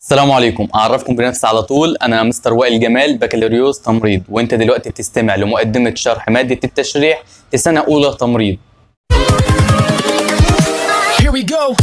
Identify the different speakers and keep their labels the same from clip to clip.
Speaker 1: السلام عليكم اعرفكم بنفسي على طول انا مستر وائل جمال بكالوريوس تمريض وانت دلوقتي بتستمع لمقدمه شرح ماده التشريح في سنه اولى تمريض
Speaker 2: Here we go.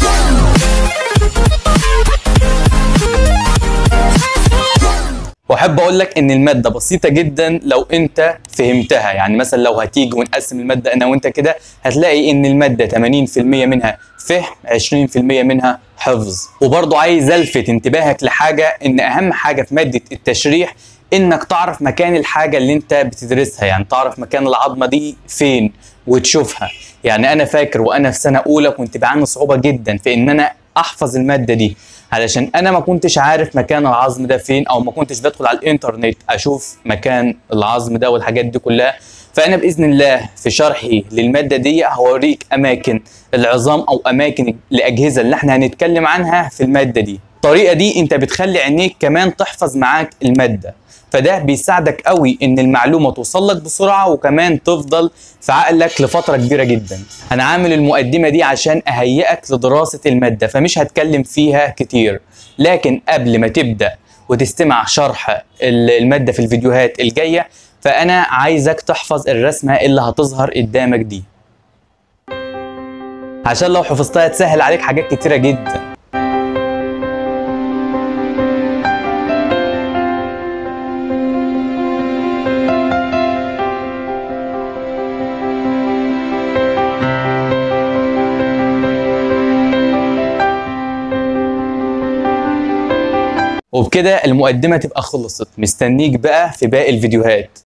Speaker 1: واحب اقول لك ان الماده بسيطه جدا لو انت فهمتها يعني مثلا لو هتيجي ونقسم الماده انا وانت كده هتلاقي ان الماده 80% منها فهم 20% منها حفظ وبرضه عايز الفت انتباهك لحاجه ان اهم حاجه في ماده التشريح انك تعرف مكان الحاجه اللي انت بتدرسها يعني تعرف مكان العظمه دي فين وتشوفها يعني انا فاكر وانا في سنه اولى كنت بعاني صعوبه جدا في ان انا احفظ الماده دي علشان انا ما كنتش عارف مكان العظم ده فين او ما كنتش بدخل على الانترنت اشوف مكان العظم ده والحاجات دي كلها فانا باذن الله في شرحي للماده دي هوريك اماكن العظام او اماكن الاجهزه اللي احنا هنتكلم عنها في الماده دي الطريقه دي انت بتخلي عينيك كمان تحفظ معاك الماده فده بيساعدك قوي ان المعلومه توصل لك بسرعه وكمان تفضل في عقلك لفتره كبيره جدا انا عامل المقدمه دي عشان اهيئك لدراسه الماده فمش هتكلم فيها كتير لكن قبل ما تبدا وتستمع شرح الماده في الفيديوهات الجايه فانا عايزك تحفظ الرسمه اللي هتظهر قدامك دي عشان لو حفظتها تسهل عليك حاجات كتيره جدا وبكده المقدمة تبقى خلصت مستنيك بقى في باقي الفيديوهات